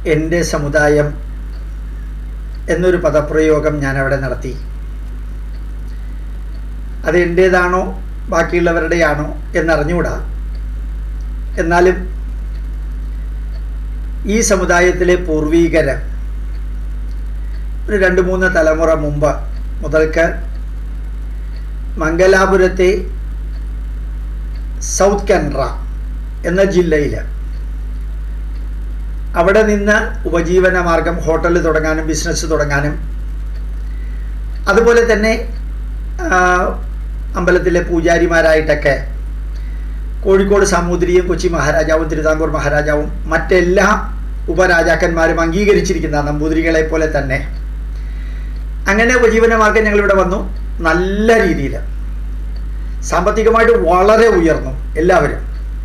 എൻ്റെ സമുദായം എന്നൊരു പദപ്രയോഗം ഞാൻ അവിടെ നടത്തി അത് എൻ്റേതാണോ ബാക്കിയുള്ളവരുടെയാണോ എന്നറിഞ്ഞുകൂടാ എന്നാലും ഈ സമുദായത്തിലെ പൂർവീകര് ഒരു രണ്ട് മൂന്ന് തലമുറ മുമ്പ് മുതൽക്ക് മംഗലാപുരത്തെ സൗത്ത് കൻറ എന്ന ജില്ലയിൽ അവിടെ നിന്ന് ഉപജീവന മാർഗം ഹോട്ടൽ തുടങ്ങാനും ബിസിനസ് തുടങ്ങാനും അതുപോലെ തന്നെ അമ്പലത്തിലെ പൂജാരിമാരായിട്ടൊക്കെ കോഴിക്കോട് സാമൂതിരിയും കൊച്ചി മഹാരാജാവും തിരുവിതാംകൂർ മഹാരാജാവും മറ്റെല്ലാ ഉപരാജാക്കന്മാരും അംഗീകരിച്ചിരിക്കുന്ന നമ്പൂതിരികളെ പോലെ തന്നെ അങ്ങനെ ഉപജീവന മാർഗം ഞങ്ങളിവിടെ വന്നു നല്ല രീതിയിൽ സാമ്പത്തികമായിട്ട് വളരെ ഉയർന്നു എല്ലാവരും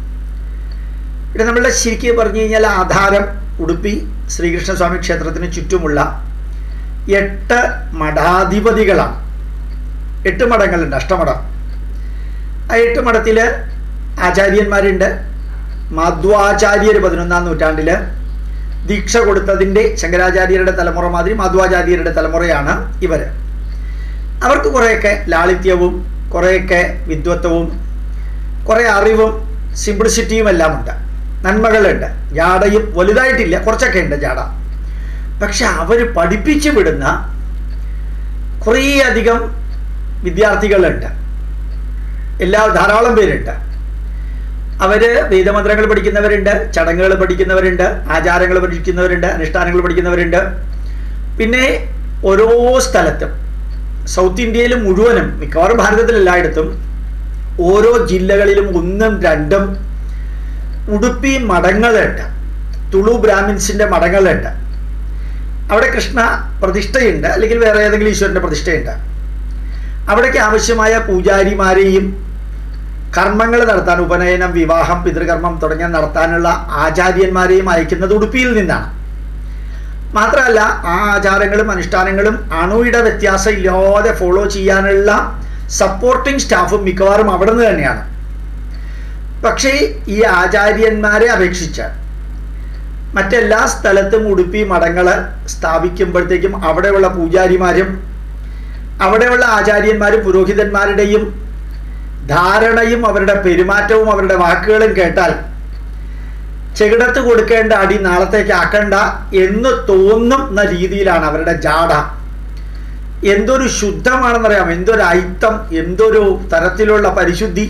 ഇവിടെ നമ്മളുടെ ശരിക്കും പറഞ്ഞു കഴിഞ്ഞാൽ ആധാരം ഉടുപ്പി ശ്രീകൃഷ്ണസ്വാമി ക്ഷേത്രത്തിന് ചുറ്റുമുള്ള എട്ട് മഠാധിപതികളാണ് എട്ട് മഠങ്ങളുണ്ട് അഷ്ടമഠം ആ എട്ട് മഠത്തിൽ ആചാര്യന്മാരുണ്ട് മാധ്വാചാര്യർ പതിനൊന്നാം നൂറ്റാണ്ടിൽ ദീക്ഷ കൊടുത്തതിൻ്റെ ശങ്കരാചാര്യരുടെ തലമുറ മാതിരി മാധ്വാചാര്യരുടെ തലമുറയാണ് ഇവർ അവർക്ക് കുറേയൊക്കെ ലാളിത്യവും കുറേയൊക്കെ വിദ്വത്വവും കുറേ അറിവും സിംപ്ലിസിറ്റിയും എല്ലാം ഉണ്ട് നന്മകളുണ്ട് ജാടയും വലുതായിട്ടില്ല കുറച്ചൊക്കെ ഉണ്ട് ജാട പക്ഷെ അവർ പഠിപ്പിച്ചു വിടുന്ന കുറേയധികം വിദ്യാർത്ഥികളുണ്ട് എല്ലാ ധാരാളം പേരുണ്ട് അവർ വേദമന്ത്രങ്ങൾ പഠിക്കുന്നവരുണ്ട് ചടങ്ങുകൾ പഠിക്കുന്നവരുണ്ട് ആചാരങ്ങൾ പഠിക്കുന്നവരുണ്ട് അനുഷ്ഠാനങ്ങൾ പഠിക്കുന്നവരുണ്ട് പിന്നെ ഓരോ സ്ഥലത്തും സൗത്ത് ഇന്ത്യയിൽ മുഴുവനും മിക്കവാറും ഭാരതത്തിൽ എല്ലായിടത്തും ഓരോ ജില്ലകളിലും ഒന്നും രണ്ടും ഉടുപ്പി മഠങ്ങളുണ്ട് തുളു ബ്രാഹ്മിൻസിൻ്റെ മഠങ്ങളുണ്ട് അവിടെ കൃഷ്ണ പ്രതിഷ്ഠയുണ്ട് അല്ലെങ്കിൽ വേറെ ഏതെങ്കിലും ഈശ്വരൻ്റെ പ്രതിഷ്ഠയുണ്ട് അവിടേക്ക് ആവശ്യമായ പൂജാരിമാരെയും കർമ്മങ്ങൾ നടത്താൻ ഉപനയനം വിവാഹം പിതൃകർമ്മം തുടങ്ങിയ നടത്താനുള്ള ആചാര്യന്മാരെയും അയക്കുന്നത് ഉടുപ്പിയിൽ നിന്നാണ് മാത്രമല്ല ആ ആചാരങ്ങളും അനുഷ്ഠാനങ്ങളും അണുയുടെ വ്യത്യാസം ഇല്ലാതെ ഫോളോ ചെയ്യാനുള്ള സപ്പോർട്ടിംഗ് സ്റ്റാഫും മിക്കവാറും അവിടെ നിന്ന് തന്നെയാണ് പക്ഷേ ഈ ആചാര്യന്മാരെ അപേക്ഷിച്ച് മറ്റെല്ലാ സ്ഥലത്തും ഉടുപ്പി മഠങ്ങൾ സ്ഥാപിക്കുമ്പോഴത്തേക്കും അവിടെയുള്ള പൂജാരിമാരും അവിടെയുള്ള ആചാര്യന്മാരും പുരോഹിതന്മാരുടെയും ധാരണയും അവരുടെ പെരുമാറ്റവും അവരുടെ വാക്കുകളും കേട്ടാൽ ചെകിടത്ത് കൊടുക്കേണ്ട അടി നാളത്തേക്ക് ആക്കണ്ട എന്ന് തോന്നുന്ന രീതിയിലാണ് അവരുടെ ജാട എന്തൊരു ശുദ്ധമാണെന്നറിയാം എന്തൊരു ഐത്തം എന്തൊരു തരത്തിലുള്ള പരിശുദ്ധി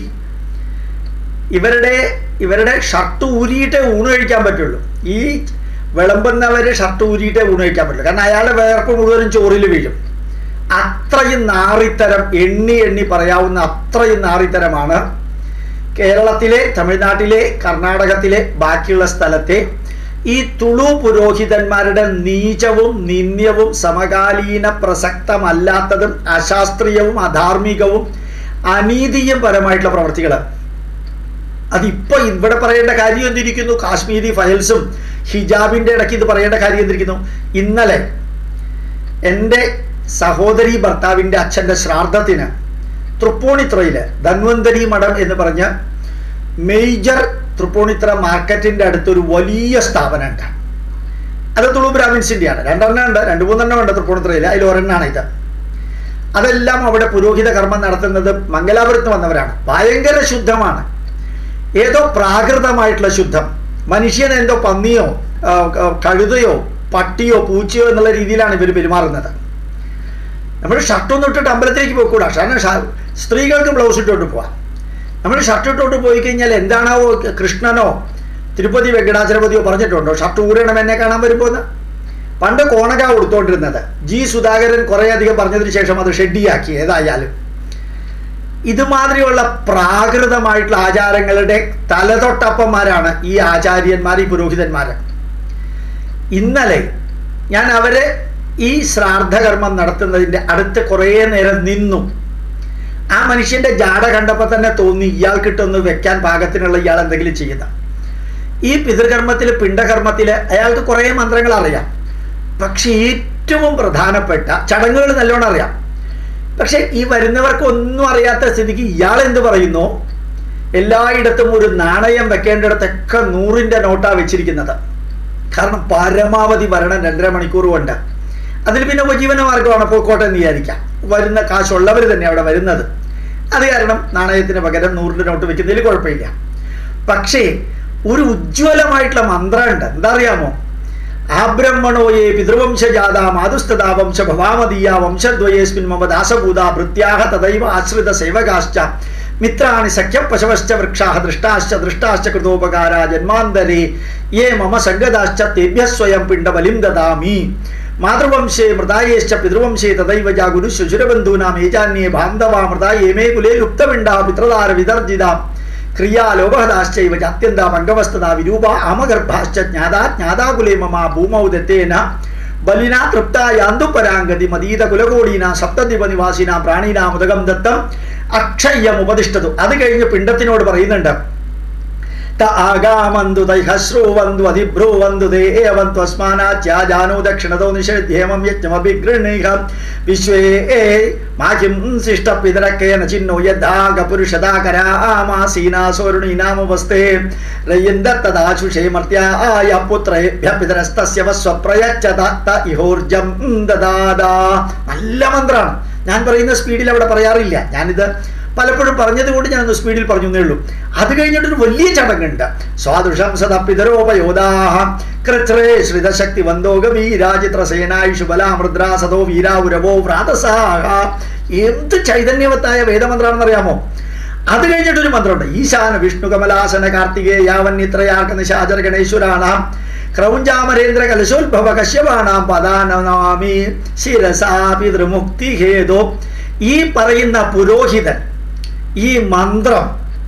ഇവരുടെ ഇവരുടെ ഷർട്ട് ഊരിയിട്ടേ ഊണ് കഴിക്കാൻ പറ്റുള്ളൂ ഈ വിളമ്പുന്നവർ ഷർട്ട് ഊരിയിട്ടേ ഊണ് കഴിക്കാൻ പറ്റുള്ളൂ കാരണം അയാളുടെ വേർപ്പ് മുഴുവനും ചോറിൽ വീഴും അത്രയും നാറിത്തരം എണ്ണി എണ്ണി പറയാവുന്ന അത്രയും നാറിത്തരമാണ് കേരളത്തിലെ തമിഴ്നാട്ടിലെ കർണാടകത്തിലെ ബാക്കിയുള്ള സ്ഥലത്തെ ഈ തുളു പുരോഹിതന്മാരുടെ നീചവും നിന്ദ്യവും സമകാലീന പ്രസക്തമല്ലാത്തതും അശാസ്ത്രീയവും അധാർമികവും അനീതിയും പരമായിട്ടുള്ള പ്രവർത്തികൾ അതിപ്പോ ഇവിടെ പറയേണ്ട കാര്യം എന്തിരിക്കുന്നു കാശ്മീരി ഫയൽസും ഹിജാബിന്റെ ഇടയ്ക്ക് ഇത് പറയേണ്ട കാര്യം എന്തിരിക്കുന്നു ഇന്നലെ എൻ്റെ സഹോദരി ഭർത്താവിൻ്റെ അച്ഛൻ്റെ ശ്രാദ്ധത്തിന് തൃപ്പൂണിത്രയില് ധന്വന്തരി മഠം എന്ന് പറഞ്ഞ മേജർ തൃപ്പൂണിത്ര മാർക്കറ്റിന്റെ അടുത്തൊരു വലിയ സ്ഥാപനമുണ്ട് അത് തുളു ബ്രാഹ്മിൻസിൻ്റെയാണ് രണ്ടെണ്ണം ഉണ്ട് രണ്ട് മൂന്നെണ്ണം ഉണ്ട് തൃപ്പൂണിത്രയിൽ അതിൽ ഒരെണ്ണമാണ് ഇത് അതെല്ലാം അവിടെ പുരോഹിത കർമ്മം നടത്തുന്നത് മംഗലാപുരത്ത് വന്നവരാണ് ഭയങ്കര ശുദ്ധമാണ് ഏതോ പ്രാകൃതമായിട്ടുള്ള ശുദ്ധം മനുഷ്യൻ എന്തോ പന്നിയോ കഴുതയോ പട്ടിയോ പൂച്ചയോ എന്നുള്ള രീതിയിലാണ് ഇവർ പെരുമാറുന്നത് നമ്മൾ ഷർട്ടൊന്നും ഇട്ടിട്ട് അമ്പലത്തിലേക്ക് പോയിക്കൂടാ കാരണം സ്ത്രീകൾക്ക് ബ്ലൗസ് ഇട്ടുകൊണ്ട് പോവാം നമ്മൾ ഷർട്ട് ഇട്ടുകൊണ്ട് പോയി കഴിഞ്ഞാൽ എന്താണോ കൃഷ്ണനോ തിരുപ്പതി വെങ്കടാചലപതിയോ പറഞ്ഞിട്ടുണ്ടോ ഷർട്ട് ഊരണം എന്നെ കാണാൻ വരുമ്പോൾ പണ്ട് കോണക കൊടുത്തോണ്ടിരുന്നത് ജി സുധാകരൻ കുറേയധികം പറഞ്ഞതിന് ശേഷം അത് ഷെഡിയാക്കി ഏതായാലും ഇതുമാതിരിയുള്ള പ്രാകൃതമായിട്ടുള്ള ആചാരങ്ങളുടെ തലതൊട്ടപ്പന്മാരാണ് ഈ ആചാര്യന്മാർ ഈ പുരോഹിതന്മാർ ഇന്നലെ ഞാൻ അവരെ ഈ ശ്രാദ്ധകർമ്മം നടത്തുന്നതിൻ്റെ അടുത്ത് കുറേ നേരം നിന്നു ആ മനുഷ്യന്റെ ജാട കണ്ടപ്പോൾ തന്നെ തോന്നി ഇയാൾക്കിട്ടൊന്ന് വെക്കാൻ പാകത്തിനുള്ള ഇയാൾ എന്തെങ്കിലും ചെയ്യുന്ന ഈ പിതൃകർമ്മത്തിൽ പിണ്ടകർമ്മത്തിൽ അയാൾക്ക് കുറേ മന്ത്രങ്ങൾ അറിയാം പക്ഷെ ഏറ്റവും പ്രധാനപ്പെട്ട ചടങ്ങുകൾ നല്ലോണം അറിയാം പക്ഷെ ഈ വരുന്നവർക്ക് ഒന്നും അറിയാത്ത സ്ഥിതിക്ക് ഇയാൾ എന്ത് പറയുന്നു എല്ലായിടത്തും ഒരു നാണയം വെക്കേണ്ടിടത്തൊക്കെ നൂറിൻ്റെ നോട്ടാ വെച്ചിരിക്കുന്നത് കാരണം പരമാവധി വരണം രണ്ടര മണിക്കൂർ കൊണ്ട് അതിൽ പിന്നെ ഉപജീവന മാർഗമാണ് പോയിക്കോട്ടെ എന്ന് വിചാരിക്കാം വരുന്ന കാശുള്ളവർ തന്നെ അവിടെ വരുന്നത് അത് കാരണം നാണയത്തിന് പകരം നൂറിൻ്റെ നോട്ട് വെക്കുന്നതിൽ കുഴപ്പമില്ല പക്ഷേ ഒരു ഉജ്ജ്വലമായിട്ടുള്ള മന്ത്രമുണ്ട് എന്താ അറിയാമോ ആബ്രഹ്മണോയേ പിതൃവംശജാത മാതുസ്തദാ വംശ ഭവാമതീയ വംശദ്വയേസ്മിൻ മമ ദാസഭൂത ഭൃത്യാഹ തദൈവ ആശ്രിത സേവകാശ്ച മിത്രാണി സഖ്യം പശവശ്ച വൃക്ഷാഹ ദൃഷ്ടാശ്ച ദൃഷ്ടാശ്ച കൃതോപകാര ജന്മാന്തരേ യേ മമ സംഗതാശ്ച തേഭ്യ സ്വയം പിണ്ഡബലിം ദദാമി മാതൃവംശേ മൃതായേശ്ച പിതൃവംശേ തദൈവ ജാ ഗുരു ശുചുരബന്ധൂനാം ഏജാന്യേ ബാന്ധവാ മൃതായേ മേ കുലേ ലുപ്തപിണ്ഡാ പിതൃതാര വിതർജിത ക്രിയാലോപഹദാശ്ചൈവ അത്യന്ത പങ്കവസ്തത വിരൂപ അമഗർഭാശ്ച ജ്ഞാതാ ജ്ഞാതാകുലേ മമ ഭൂമൗ ദത്തേന ബലിന തൃപ്തായാന്തു പരാങ്കതി മതീത കുലകോടീന സപ്തദ്വീപ നിവാസിന പ്രാണീന മുതകം ദത്തം അക്ഷയ്യം ഉപദിഷ്ടതു അത് കഴിഞ്ഞ് പിണ്ടത്തിനോട് പറയുന്നുണ്ട് ത ആഗാമന്തു തൈഹശ്രൂവന്തു അതിഭ്രൂവന്തു ദേവന്തു അസ്മാനാച്യാജാനോ ദക്ഷിണതോ നിഷേധ്യേമം യജ്ഞമഭിഗൃണീഹ വിശ്വേ മാഹിം ശിഷ്ടപിതരക്കേന ചിന്നോ യദ്ധാഗ പുരുഷദാകരാമാസീനാസോരുണീനാമുപസ്ഥേ രയ്യന്തത്തദാശുഷേ മർത്യായ പുത്രേഭ്യ പിതരസ്തസ്യ വസ്വപ്രയച്ഛത ത ഇഹോർജം ദദാദാ നല്ല മന്ത്രമാണ് ഞാൻ പറയുന്ന സ്പീഡിൽ അവിടെ പറയാറില്ല ഞാനിത് പലപ്പോഴും പറഞ്ഞത് കൊണ്ട് ഞാനൊന്ന് സ്പീഡിൽ പറഞ്ഞു എന്നേ ഉള്ളൂ അത് കഴിഞ്ഞിട്ടൊരു വലിയ ചടങ്ങുണ്ട് സ്വാദുഷം സദപ്പിതരോപയോധാഹ കൃത്രേ ശ്രിതശക്തി വന്തോക വീരാചിത്രസേനായുഷു ബലാമൃദ്രാ സദോ വീരാവുരവോ വ്രാതസാഹ എന്ത് ചൈതന്യവത്തായ വേദമന്ത്രമാണെന്നറിയാമോ അത് കഴിഞ്ഞിട്ടൊരു മന്ത്രമുണ്ട് ഈശാന വിഷ്ണു കമലാസന കാർത്തികേയാവന്യത്രയാർക്ക നിശാചര ഗണേശ്വരാണാം ക്രൗഞ്ചാമരേന്ദ്ര കലശോത്ഭവ കശ്യപാണാം പദാനമാമി ശിരസാ പിതൃമുക്തി ഹേതോ ഈ പറയുന്ന പുരോഹിതൻ ഈ മന്ത്രം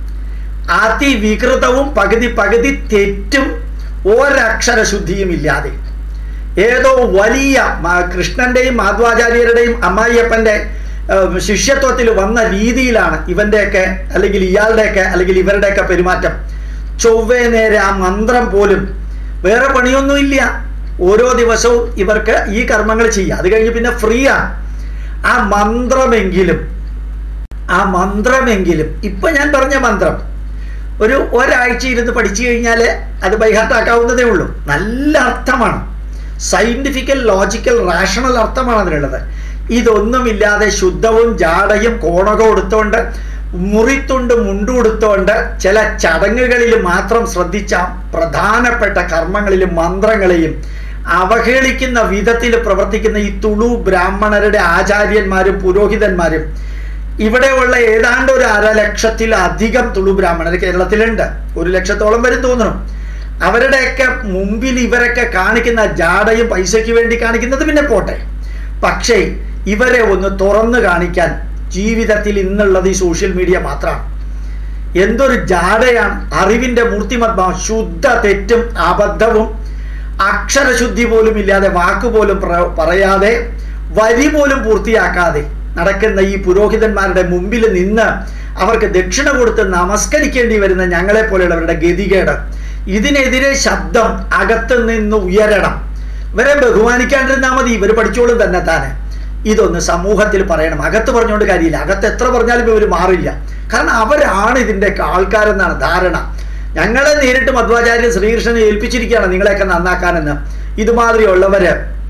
അതിവികൃതവും പകുതി പകുതി തെറ്റും ഒരക്ഷര ശുദ്ധിയും ഇല്ലാതെ ഏതോ വലിയ മ- കൃഷ്ണന്റെയും മാധ്വാചാര്യരുടെയും അമ്മായിയപ്പന്റെ ഏഹ്, ശിഷ്യത്വത്തിൽ വന്ന രീതിയിലാണ് ഇവന്റെയൊക്കെ അല്ലെങ്കിൽ ഇയാളുടെയൊക്കെ അല്ലെങ്കിൽ ഇവരുടെയൊക്കെ പെരുമാറ്റം ചൊവ്വേ നേരെ ആ മന്ത്രം പോലും വേറെ പണിയൊന്നുമില്ല ഓരോ ദിവസവും ഇവർക്ക് ഈ കർമ്മങ്ങൾ ചെയ്യുക അത് കഴിഞ്ഞ് പിന്നെ ഫ്രീ ആണ് ആ മന്ത്രമെങ്കിലും ആ മന്ത്രമെങ്കിലും ഇപ്പൊ ഞാൻ പറഞ്ഞ മന്ത്രം ഒരു ഒരാഴ്ച ഇരുന്ന് പഠിച്ചു കഴിഞ്ഞാൽ അത് ബൈഹാർട്ടാക്കാവുന്നതേ ഉള്ളൂ നല്ല അർത്ഥമാണ് സയന്റിഫിക്കൽ ലോജിക്കൽ റാഷണൽ അർത്ഥമാണ് അതിനുള്ളത് ഇതൊന്നുമില്ലാതെ ശുദ്ധവും ജാടയും കോണകവും എടുത്തുകൊണ്ട് മുറിത്തുണ്ട് മുണ്ടുകൊടുത്തുകൊണ്ട് ചില ചടങ്ങുകളിൽ മാത്രം ശ്രദ്ധിച്ച പ്രധാനപ്പെട്ട കർമ്മങ്ങളിലും മന്ത്രങ്ങളെയും അവഹേളിക്കുന്ന വിധത്തിൽ പ്രവർത്തിക്കുന്ന ഈ തുളു ബ്രാഹ്മണരുടെ ആചാര്യന്മാരും പുരോഹിതന്മാരും ഇവിടെയുള്ള ഏതാണ്ട് ഒരു അരലക്ഷത്തിലധികം തുളു ബ്രാഹ്മണർ കേരളത്തിലുണ്ട് ഒരു ലക്ഷത്തോളം വരും തോന്നുന്നു അവരുടെയൊക്കെ മുമ്പിൽ ഇവരൊക്കെ കാണിക്കുന്ന ജാടയും പൈസയ്ക്ക് വേണ്ടി കാണിക്കുന്നത് പിന്നെ പോട്ടെ പക്ഷേ ഇവരെ ഒന്ന് തുറന്നു കാണിക്കാൻ ജീവിതത്തിൽ ഇന്നുള്ളത് ഈ സോഷ്യൽ മീഡിയ മാത്രമാണ് എന്തൊരു ജാടയാണ് അറിവിന്റെ മൂർത്തിമത്വം ശുദ്ധ തെറ്റും അബദ്ധവും അക്ഷരശുദ്ധി പോലും ഇല്ലാതെ വാക്ക് പോലും പ്ര- പറയാതെ വരി പോലും പൂർത്തിയാക്കാതെ നടക്കുന്ന ഈ പുരോഹിതന്മാരുടെ മുമ്പിൽ നിന്ന് അവർക്ക് ദക്ഷിണ കൊടുത്ത് നമസ്കരിക്കേണ്ടി വരുന്ന ഞങ്ങളെ പോലെയുള്ളവരുടെ ഗതികേട് ഇതിനെതിരെ ശബ്ദം അകത്ത് നിന്ന് ഉയരണം ഇവരെ ബഹുമാനിക്കാണ്ടിരുന്നാൽ മതി ഇവർ പഠിച്ചോളും തന്നെ താനെ ഇതൊന്ന് സമൂഹത്തിൽ പറയണം അകത്ത് പറഞ്ഞുകൊണ്ട് കാര്യമില്ല അകത്ത് എത്ര പറഞ്ഞാലും ഇവർ മാറില്ല കാരണം അവരാണ് ഇതിൻ്റെയൊക്കെ ആൾക്കാരെന്നാണ് ധാരണ ഞങ്ങളെ നേരിട്ട് മധ്വാചാര്യ ശ്രീകൃഷ്ണനെ ഏൽപ്പിച്ചിരിക്കുകയാണ് നിങ്ങളെയൊക്കെ നന്നാക്കാനെന്ന് ഇതുമാതിരിയുള്ളവര്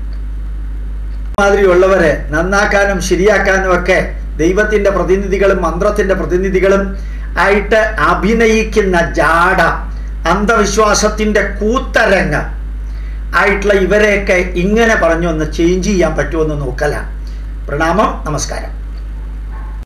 മാതിരിയുള്ളവരെ നന്നാക്കാനും ശരിയാക്കാനും ഒക്കെ ദൈവത്തിന്റെ പ്രതിനിധികളും മന്ത്രത്തിന്റെ പ്രതിനിധികളും ആയിട്ട് അഭിനയിക്കുന്ന ജാട അന്ധവിശ്വാസത്തിന്റെ കൂത്തരങ്ങ് ആയിട്ടുള്ള ഇവരെയൊക്കെ ഇങ്ങനെ പറഞ്ഞു ഒന്ന് ചേഞ്ച് ചെയ്യാൻ പറ്റുമെന്ന് നോക്കലാണ് പ്രണാമം നമസ്കാരം